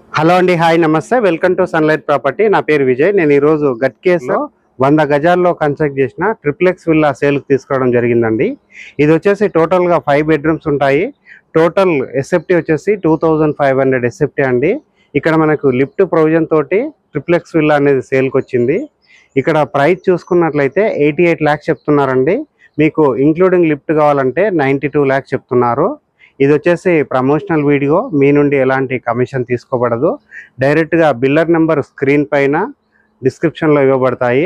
hello అండి hi నమస్తే welcome to sunlight property నా పేరు విజయ్ నేను ఈరోజు గట్కేస్లో వంద గజాల్లో కన్స్ట్రక్ట్ చేసిన ట్రిప్లెక్స్ విల్లా సేల్కి తీసుకోవడం జరిగిందండి ఇది వచ్చేసి టోటల్గా ఫైవ్ బెడ్రూమ్స్ ఉంటాయి టోటల్ ఎస్ఎఫ్టీ వచ్చేసి two thousand five hundred SFT అండి ఇక్కడ మనకు లిఫ్ట్ ప్రొవిజన్ తోటి ట్రిప్లెక్స్ విల్లా అనేది సేల్కి వచ్చింది ఇక్కడ ప్రైస్ చూసుకున్నట్లయితే ఎయిటీ ఎయిట్ ల్యాక్స్ చెప్తున్నారండి మీకు ఇంక్లూడింగ్ లిఫ్ట్ కావాలంటే నైంటీ టూ ల్యాక్స్ చెప్తున్నారు ఇది వచ్చేసి ప్రమోషనల్ వీడియో మీ నుండి ఎలాంటి కమిషన్ తీసుకోబడదు డైరెక్ట్గా బిల్లర్ నెంబర్ స్క్రీన్ పైన డిస్క్రిప్షన్లో ఇవ్వబడతాయి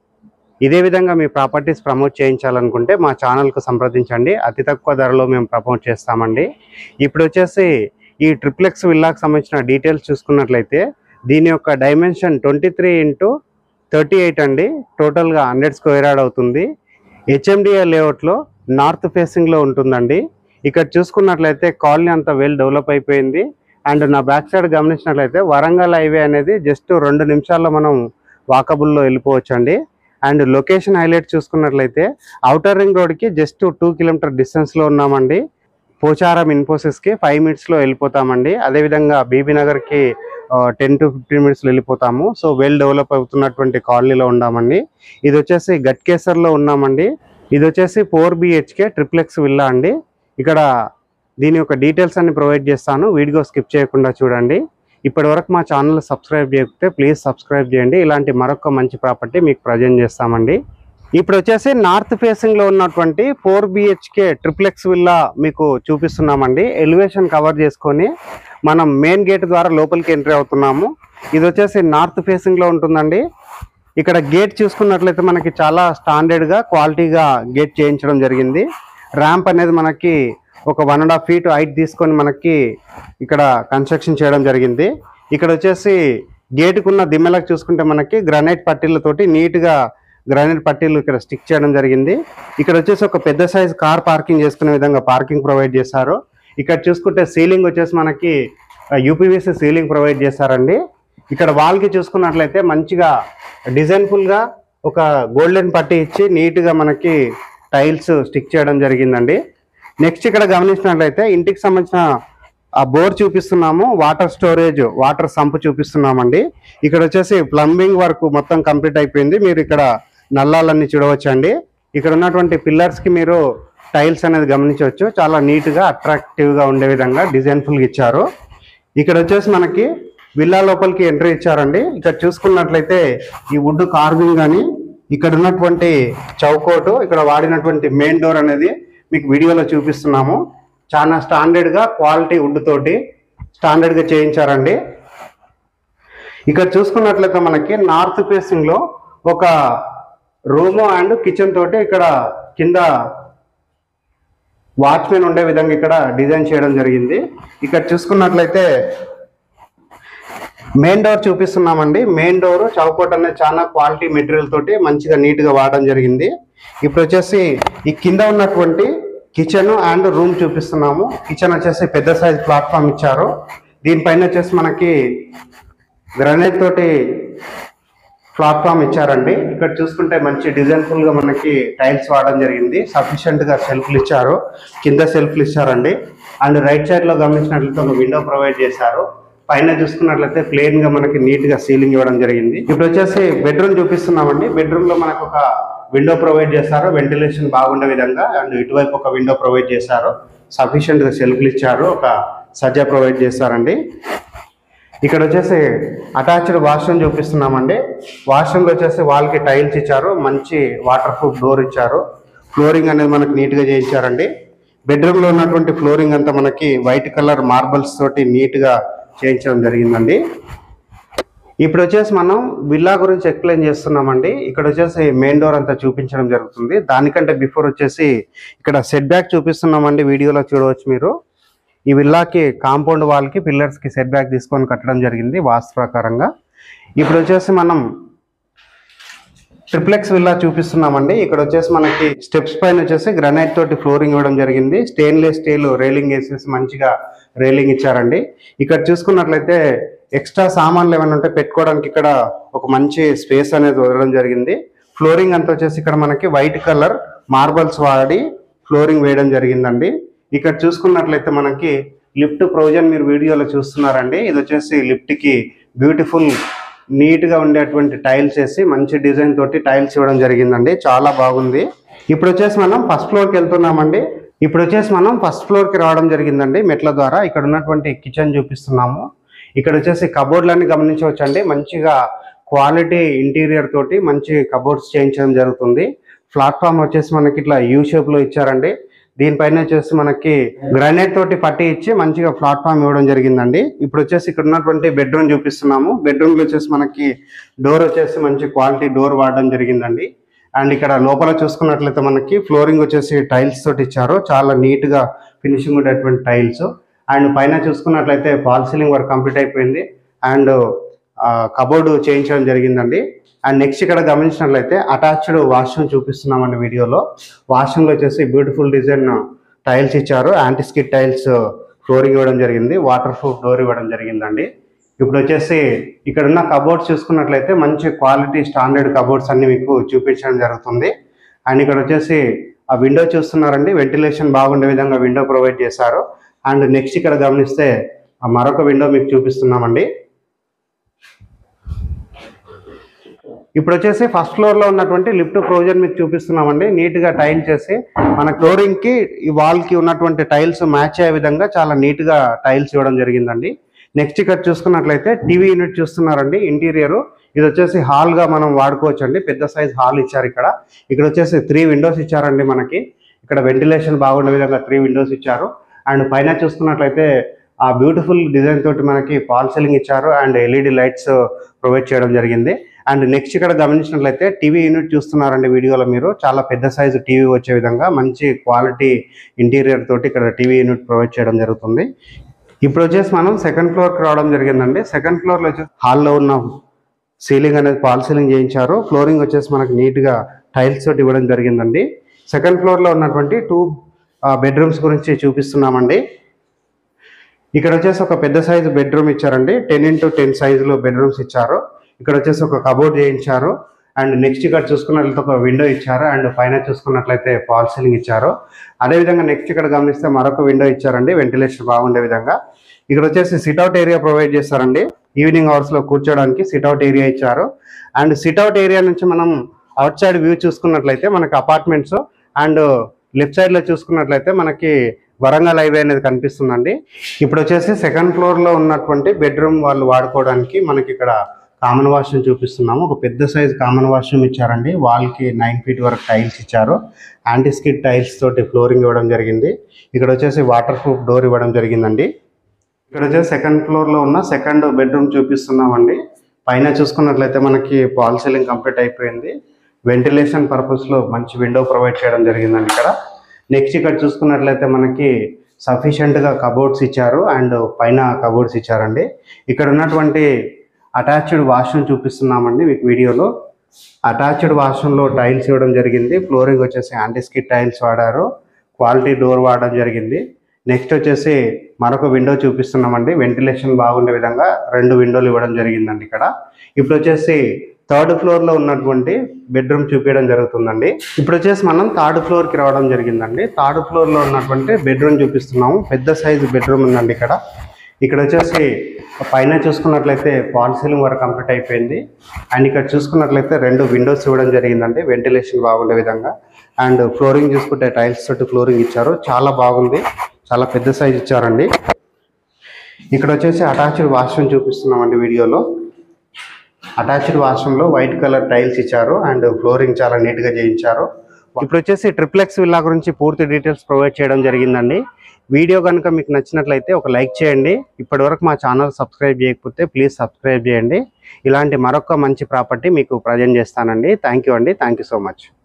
ఇదే విధంగా మీ ప్రాపర్టీస్ ప్రమోట్ చేయించాలనుకుంటే మా ఛానల్కు సంప్రదించండి అతి తక్కువ ధరలో మేము ప్రమోట్ చేస్తామండి ఇప్పుడు వచ్చేసి ఈ ట్రిప్లెక్స్ విల్లాకు సంబంధించిన డీటెయిల్స్ చూసుకున్నట్లయితే దీని యొక్క dimension twenty three into thirty eight అండి టోటల్గా హండ్రెడ్ స్క్వేర్ యార్డ్ అవుతుంది హెచ్ఎండిఏ లేఅవుట్లో నార్త్ ఫేసింగ్లో ఉంటుందండి ఇక్కడ చూసుకున్నట్లయితే కాలనీ అంతా వెల్ డెవలప్ అయిపోయింది అండ్ నా బ్యాక్ సైడ్ గమనించినట్లయితే వరంగల్ హైవే అనేది జస్ట్ రెండు నిమిషాల్లో మనం వాకబుల్లో వెళ్ళిపోవచ్చు అండి అండ్ లొకేషన్ హైలైట్ చూసుకున్నట్లయితే అవుటర్ రింగ్ రోడ్కి జస్ట్ టూ కిలోమీటర్ డిస్టెన్స్లో ఉన్నామండి పోచారం ఇన్ఫోసిస్కి ఫైవ్ మినిట్స్లో వెళ్ళిపోతామండి అదేవిధంగా బీబీ నగర్కి టెన్ టు ఫిఫ్టీన్ మినిట్స్లో వెళ్ళిపోతాము సో వెల్ డెవలప్ అవుతున్నటువంటి కాలనీలో ఉన్నామండి ఇది వచ్చేసి గట్కేసర్లో ఉన్నామండి ఇది వచ్చేసి ఫోర్ బిహెచ్కే ట్రిప్లెక్స్ విల్లా అండి ఇక్కడ దీని యొక్క డీటెయిల్స్ అన్ని ప్రొవైడ్ చేస్తాను వీడియో స్కిప్ చేయకుండా చూడండి ఇప్పటి వరకు మా ఛానల్ సబ్స్క్రైబ్ చేయకపోతే ప్లీజ్ సబ్స్క్రైబ్ చేయండి ఇలాంటి మరొక మంచి ప్రాపర్టీ మీకు ప్రజెంట్ చేస్తామండి ఇప్పుడు వచ్చేసి నార్త్ ఫేసింగ్ లో ఉన్నటువంటి ఫోర్ బిహెచ్కే ట్రిప్లెక్స్ విల్లా మీకు చూపిస్తున్నామండి ఎలివేషన్ కవర్ చేసుకొని మనం మెయిన్ గేట్ ద్వారా లోపలికి ఎంట్రీ అవుతున్నాము ఇది వచ్చేసి నార్త్ ఫేసింగ్ లో ఉంటుందండి ఇక్కడ గేట్ చూసుకున్నట్లయితే మనకి చాలా స్టాండర్డ్ గా క్వాలిటీగా గేట్ చేయించడం జరిగింది ర్యాంప్ అనేది మనకి ఒక one and half feet height తీసుకొని మనకి ఇక్కడ కన్స్ట్రక్షన్ చేయడం జరిగింది ఇక్కడ వచ్చేసి గేటుకున్న ఉన్న దిమ్మెలకు చూసుకుంటే మనకి గ్రానైట్ పట్టీలతోటి నీట్గా గ్రానైట్ పట్టీలు ఇక్కడ స్టిక్ చేయడం జరిగింది ఇక్కడ వచ్చేసి ఒక పెద్ద సైజ్ కార్ పార్కింగ్ చేసుకునే విధంగా పార్కింగ్ ప్రొవైడ్ చేశారు ఇక్కడ చూసుకుంటే సీలింగ్ వచ్చేసి మనకి యూపీవీసీ సీలింగ్ ప్రొవైడ్ చేశారండి ఇక్కడ వాల్కి చూసుకున్నట్లయితే మంచిగా డిజైన్ఫుల్గా ఒక గోల్డెన్ పట్టీ ఇచ్చి నీట్గా మనకి టైల్స్ స్టిక్ చేయడం జరిగిందండి నెక్స్ట్ ఇక్కడ గమనించినట్లయితే ఇంటికి సంబంధించిన ఆ బోర్ చూపిస్తున్నాము వాటర్ స్టోరేజ్ వాటర్ సంప్ చూపిస్తున్నామండి ఇక్కడ వచ్చేసి ప్లంబింగ్ వర్క్ మొత్తం కంప్లీట్ అయిపోయింది మీరు ఇక్కడ నల్లాలన్నీ చూడవచ్చండి ఇక్కడ ఉన్నటువంటి పిల్లర్స్ కి మీరు టైల్స్ అనేది గమనించవచ్చు చాలా నీట్ గా అట్రాక్టివ్ గా ఉండే విధంగా డిజైన్ఫుల్ గా ఇచ్చారు ఇక్కడ వచ్చేసి మనకి విల్లా లోపలికి ఎంట్రీ ఇచ్చారండి ఇక్కడ చూసుకున్నట్లయితే ఈ వుడ్ కార్వింగ్ కానీ ఇక్కడ ఉన్నటువంటి చౌకోటు ఇక్కడ వాడినటువంటి మెయిన్ డోర్ అనేది మీకు వీడియోలో చూపిస్తున్నాము చాలా స్టాండర్డ్ గా క్వాలిటీ వుడ్ తోటి స్టాండర్డ్ గా చేయించారండి ఇక్కడ చూసుకున్నట్లయితే మనకి నార్త్ ఫేసింగ్ లో ఒక రూమ్ అండ్ కిచెన్ తోటి ఇక్కడ కింద వాచ్మెన్ ఉండే విధంగా ఇక్కడ డిజైన్ చేయడం జరిగింది ఇక్కడ చూసుకున్నట్లయితే మెయిన్ డోర్ చూపిస్తున్నామండి మెయిన్ డోర్ చౌకోట్ అనేది చాలా క్వాలిటీ మెటీరియల్ తోటి మంచిగా నీట్ గా వాడడం జరిగింది ఇప్పుడు వచ్చేసి ఈ కింద ఉన్నటువంటి కిచెన్ అండ్ రూమ్ చూపిస్తున్నాము కిచెన్ వచ్చేసి పెద్ద సైజ్ ప్లాట్ఫామ్ ఇచ్చారు దీనిపైన వచ్చేసి మనకి గ్రానైట్ తోటి ప్లాట్ఫామ్ ఇచ్చారండి ఇక్కడ చూసుకుంటే మంచి డిజైన్ఫుల్ గా మనకి టైల్స్ వాడడం జరిగింది సఫిషియెంట్ గా సెల్ఫ్లు ఇచ్చారు కింద సెల్ఫ్లు ఇచ్చారండి అండ్ రైట్ సైడ్ లో గమనించినట్లయితే ఒక విండో ప్రొవైడ్ చేశారు పైన చూసుకున్నట్లయితే ప్లేన్ గా మనకి నీట్ గా సీలింగ్ ఇవ్వడం జరిగింది ఇప్పుడు వచ్చేసి బెడ్రూమ్ చూపిస్తున్నామండి బెడ్రూమ్ లో మనకు ఒక విండో ప్రొవైడ్ చేశారు వెంటిలేషన్ బాగుండే విధంగా అండ్ ఇటువైపు ఒక విండో ప్రొవైడ్ చేశారు సఫిషియెంట్ గా సెల్ఫ్లు ఇచ్చారు ఒక సజ్జా ప్రొవైడ్ చేశారండి ఇక్కడ వచ్చేసి అటాచ్డ్ వాష్రూమ్ చూపిస్తున్నామండి వాష్రూమ్ వచ్చేసి వాళ్ళకి టైల్స్ ఇచ్చారు మంచి వాటర్ ప్రూఫ్ డోర్ ఇచ్చారు ఫ్లోరింగ్ అనేది మనకి నీట్గా చేయించారండి బెడ్రూమ్ లో ఉన్నటువంటి ఫ్లోరింగ్ అంతా మనకి వైట్ కలర్ మార్బల్స్ తోటి నీట్గా చేయించడం జరిగిందండి ఇప్పుడు వచ్చేసి మనం విల్లా గురించి ఎక్స్ప్లెయిన్ చేస్తున్నామండి ఇక్కడ వచ్చేసి మెయిన్ డోర్ అంతా చూపించడం జరుగుతుంది దానికంటే బిఫోర్ వచ్చేసి ఇక్కడ సెట్ బ్యాక్ చూపిస్తున్నామండి వీడియోలో చూడవచ్చు మీరు ఈ విల్లాకి కాంపౌండ్ వాల్కి పిల్లర్స్కి సెట్ బ్యాక్ తీసుకొని కట్టడం జరిగింది వాస్తు ప్రకారంగా ఇప్పుడు వచ్చేసి మనం ట్రిప్లెక్స్ విల్లా చూపిస్తున్నామండి ఇక్కడ వచ్చేసి మనకి స్టెప్స్ పైన వచ్చేసి గ్రనైట్ తోటి ఫ్లోరింగ్ ఇవ్వడం జరిగింది స్టెయిన్లెస్ స్టీల్ రైలింగ్ వేసేసి మంచిగా రైలింగ్ ఇచ్చారండి ఇక్కడ చూసుకున్నట్లయితే ఎక్స్ట్రా సామాన్లు ఏమైనా ఉంటే పెట్టుకోవడానికి ఇక్కడ ఒక మంచి స్పేస్ అనేది వదలడం జరిగింది ఫ్లోరింగ్ అంతా వచ్చేసి ఇక్కడ మనకి వైట్ కలర్ మార్బల్స్ వాడి ఫ్లోరింగ్ వేయడం జరిగిందండి ఇక్కడ చూసుకున్నట్లయితే మనకి లిఫ్ట్ ప్రొవిజన్ మీరు వీడియోలో చూస్తున్నారండి ఇది వచ్చేసి లిఫ్ట్ కి బ్యూటిఫుల్ నీట్ గా ఉండేటువంటి టైల్స్ వేసి మంచి డిజైన్ తోటి టైల్స్ ఇవ్వడం జరిగిందండి చాలా బాగుంది ఇప్పుడు వచ్చేసి మనం ఫస్ట్ ఫ్లోర్ కి వెళ్తున్నామండి ఇప్పుడు వచ్చేసి మనం ఫస్ట్ ఫ్లోర్ కి రావడం జరిగిందండి మెట్ల ద్వారా ఇక్కడ ఉన్నటువంటి కిచెన్ చూపిస్తున్నాము ఇక్కడ వచ్చేసి కబోర్డ్లన్నీ గమనించవచ్చండి మంచిగా క్వాలిటీ ఇంటీరియర్ తోటి మంచి కబోర్డ్స్ చేయించడం జరుగుతుంది ప్లాట్ఫామ్ వచ్చేసి మనకి ఇట్లా యూ షేప్ లో ఇచ్చారండి దీనిపైన వచ్చేసి మనకి గ్రానైట్ తోటి పట్టి ఇచ్చి మంచిగా ప్లాట్ఫామ్ ఇవ్వడం జరిగిందండి ఇప్పుడు వచ్చేసి ఇక్కడ ఉన్నటువంటి బెడ్రూమ్ చూపిస్తున్నాము బెడ్రూమ్ లో వచ్చేసి మనకి డోర్ వచ్చేసి మంచి క్వాలిటీ డోర్ వాడడం జరిగిందండి అండ్ ఇక్కడ లోపల చూసుకున్నట్లయితే మనకి ఫ్లోరింగ్ వచ్చేసి టైల్స్ తోటి ఇచ్చారు చాలా నీట్ గా ఫినిషింగ్ ఉండేటువంటి టైల్స్ అండ్ పైన చూసుకున్నట్లయితే ఫాల్ సీలింగ్ వర్క్ కంప్లీట్ అయిపోయింది అండ్ కబోర్డు చేయించడం జరిగిందండి అండ్ నెక్స్ట్ ఇక్కడ గమనించినట్లయితే అటాచ్డ్ వాష్రూమ్ చూపిస్తున్నామండి వీడియోలో వాష్రూమ్ లో వచ్చేసి బ్యూటిఫుల్ డిజైన్ టైల్స్ ఇచ్చారు యాంటీస్కిట్ టైల్స్ ఫ్లోరింగ్ ఇవ్వడం జరిగింది వాటర్ ప్రూఫ్ డోర్ ఇవ్వడం జరిగిందండి ఇప్పుడు వచ్చేసి ఇక్కడ ఉన్న కబోర్డ్స్ చూసుకున్నట్లయితే మంచి క్వాలిటీ స్టాండర్డ్ కబోర్డ్స్ అన్ని మీకు చూపించడం జరుగుతుంది అండ్ ఇక్కడ వచ్చేసి ఆ విండో చూస్తున్నారండి వెంటిలేషన్ బాగుండే విధంగా విండో ప్రొవైడ్ చేశారు అండ్ నెక్స్ట్ ఇక్కడ గమనిస్తే ఆ మరొక విండో మీకు చూపిస్తున్నామండి ఇప్పుడు వచ్చేసి ఫస్ట్ ఫ్లోర్ లో ఉన్నటువంటి లిఫ్ట్ ప్రొవిజన్ మీకు చూపిస్తున్నామండి నీట్ గా టైల్ చేసి మన ఫ్లోరింగ్ కి ఈ వాల్ కి ఉన్నటువంటి టైల్స్ మ్యాచ్ అయ్యే విధంగా చాలా నీట్ గా టైల్స్ ఇవ్వడం జరిగిందండి నెక్స్ట్ ఇక్కడ చూసుకున్నట్లయితే టీవీ యూనిట్ చూస్తున్నారండి ఇంటీరియర్ ఇది వచ్చేసి హాల్ గా మనం వాడుకోవచ్చు అండి పెద్ద సైజ్ హాల్ ఇచ్చారు ఇక్కడ ఇక్కడ వచ్చేసి త్రీ విండోస్ ఇచ్చారండి మనకి ఇక్కడ వెంటిలేషన్ బాగుండే విధంగా త్రీ విండోస్ ఇచ్చారు అండ్ పైన చూసుకున్నట్లయితే ఆ బ్యూటిఫుల్ డిజైన్ తోటి మనకి పాల్ సీలింగ్ ఇచ్చారు అండ్ ఎల్ఈడి లైట్స్ ప్రొవైడ్ చేయడం జరిగింది అండ్ నెక్స్ట్ ఇక్కడ గమనించినట్లయితే టీవీ యూనిట్ చూస్తున్నారండి వీడియోలో మీరు చాలా పెద్ద సైజు టీవీ వచ్చే విధంగా మంచి క్వాలిటీ ఇంటీరియర్ తోటి ఇక్కడ టీవీ యూనిట్ ప్రొవైడ్ చేయడం జరుగుతుంది ఇప్పుడు వచ్చేసి మనం సెకండ్ ఫ్లోర్కి రావడం జరిగిందండి సెకండ్ ఫ్లోర్లో వచ్చేసి హాల్లో ఉన్న సీలింగ్ అనేది పాల్ సీలింగ్ చేయించారు ఫ్లోరింగ్ వచ్చేసి మనకి నీట్గా టైల్స్ తోటి ఇవ్వడం జరిగిందండి సెకండ్ ఫ్లోర్లో ఉన్నటువంటి టూ బెడ్రూమ్స్ గురించి చూపిస్తున్నామండి ఇక్కడ వచ్చేసి ఒక పెద్ద సైజు బెడ్రూమ్ ఇచ్చారండి టెన్ ఇంటూ టెన్ సైజులో బెడ్రూమ్స్ ఇచ్చారు ఇక్కడ వచ్చేసి ఒక కబోర్డ్ చేయించారు అండ్ నెక్స్ట్ ఇక్కడ చూసుకున్నట్లయితే ఒక విండో ఇచ్చారు అండ్ పైన చూసుకున్నట్లయితే ఫాల్ సీలింగ్ ఇచ్చారు అదేవిధంగా నెక్స్ట్ ఇక్కడ గమనిస్తే మరొక విండో ఇచ్చారండి వెంటిలేషన్ బాగుండే విధంగా ఇక్కడ వచ్చేసి సిట్అవుట్ ఏరియా ప్రొవైడ్ చేస్తారండి ఈవినింగ్ అవర్స్ లో కూర్చోడానికి సిట్అవుట్ ఏరియా ఇచ్చారు అండ్ సిట్అవుట్ ఏరియా నుంచి మనం అవుట్ సైడ్ వ్యూ చూసుకున్నట్లయితే మనకి అపార్ట్మెంట్స్ అండ్ లెఫ్ట్ సైడ్ లో చూసుకున్నట్లయితే మనకి వరంగల్ హైవే అనేది కనిపిస్తుందండి ఇప్పుడు వచ్చేసి సెకండ్ ఫ్లోర్ లో ఉన్నటువంటి బెడ్రూమ్ వాళ్ళు వాడుకోవడానికి మనకి ఇక్కడ కామన్ వాష్రూమ్ చూపిస్తున్నాము ఒక పెద్ద సైజ్ కామన్ వాష్రూమ్ ఇచ్చారండి వాల్ కి నైన్ ఫీట్ వరకు టైల్స్ ఇచ్చారు యాంటీస్కిడ్ టైల్స్ తోటి ఫ్లోరింగ్ ఇవ్వడం జరిగింది ఇక్కడ వచ్చేసి వాటర్ ప్రూఫ్ డోర్ ఇవ్వడం జరిగిందండి ఇక్కడ వచ్చేసి సెకండ్ ఫ్లోర్ లో ఉన్న సెకండ్ బెడ్రూమ్ చూపిస్తున్నామండి పైన చూసుకున్నట్లయితే మనకి పాల్ సీలింగ్ కంప్లీట్ అయిపోయింది వెంటిలేషన్ పర్పస్ లో మంచి విండో ప్రొవైడ్ చేయడం జరిగిందండి ఇక్కడ నెక్స్ట్ ఇక్కడ చూసుకున్నట్లయితే మనకి సఫిషియెంట్ గా కబోర్డ్స్ ఇచ్చారు అండ్ పైన కబోర్డ్స్ ఇచ్చారండి ఇక్కడ ఉన్నటువంటి అటాచ్డ్ వాష్రూమ్ చూపిస్తున్నామండి మీకు వీడియోలో అటాచ్డ్ వాష్రూమ్లో టైల్స్ ఇవ్వడం జరిగింది ఫ్లోరింగ్ వచ్చేసి యాంటీస్కిట్ టైల్స్ వాడారు క్వాలిటీ డోర్ వాడడం జరిగింది నెక్స్ట్ వచ్చేసి మరొక విండో చూపిస్తున్నామండి వెంటిలేషన్ బాగుండే విధంగా రెండు విండోలు ఇవ్వడం జరిగిందండి ఇక్కడ ఇప్పుడు వచ్చేసి థర్డ్ ఫ్లోర్ లో ఉన్నటువంటి బెడ్రూమ్ చూపించడం జరుగుతుందండి ఇప్పుడు వచ్చేసి మనం థర్డ్ ఫ్లోర్ కి రావడం జరిగిందండి థర్డ్ ఫ్లోర్ లో ఉన్నటువంటి బెడ్రూమ్ చూపిస్తున్నాము పెద్ద సైజు బెడ్రూమ్ ఉందండి ఇక్కడ ఇక్కడ వచ్చేసి పైన చూసుకున్నట్లయితే ఫాల్ సీలింగ్ వర్క్ కంప్లీట్ అయిపోయింది అండ్ ఇక్కడ చూసుకున్నట్లయితే రెండు విండోస్ ఇవ్వడం జరిగిందండి వెంటిలేషన్ బాగుండే విధంగా అండ్ ఫ్లోరింగ్ చూసుకుంటే టైల్స్ తోటి ఫ్లోరింగ్ ఇచ్చారు చాలా బాగుంది చాలా పెద్ద సైజ్ ఇచ్చారండి ఇక్కడ వచ్చేసి అటాచ్డ్ వాష్రూమ్ చూపిస్తున్నామండి వీడియోలో అటాచ్డ్ వాష్రూమ్ లో వైట్ కలర్ టైల్స్ ఇచ్చారు అండ్ ఫ్లోరింగ్ చాలా నీట్ గా చేయించారు ఇప్పుడు వచ్చేసి ట్రిప్లెక్స్ విల్లా గురించి పూర్తి డీటెయిల్స్ ప్రొవైడ్ చేయడం జరిగిందండి వీడియో కనుక మీకు నచ్చినట్లయితే ఒక లైక్ చేయండి ఇప్పటివరకు మా ఛానల్ సబ్స్క్రైబ్ చేయకపోతే ప్లీజ్ సబ్స్క్రైబ్ చేయండి ఇలాంటి మరొక మంచి ప్రాపర్టీ మీకు ప్రజెంట్ చేస్తానండి థ్యాంక్ యూ అండి థ్యాంక్ యూ సో మచ్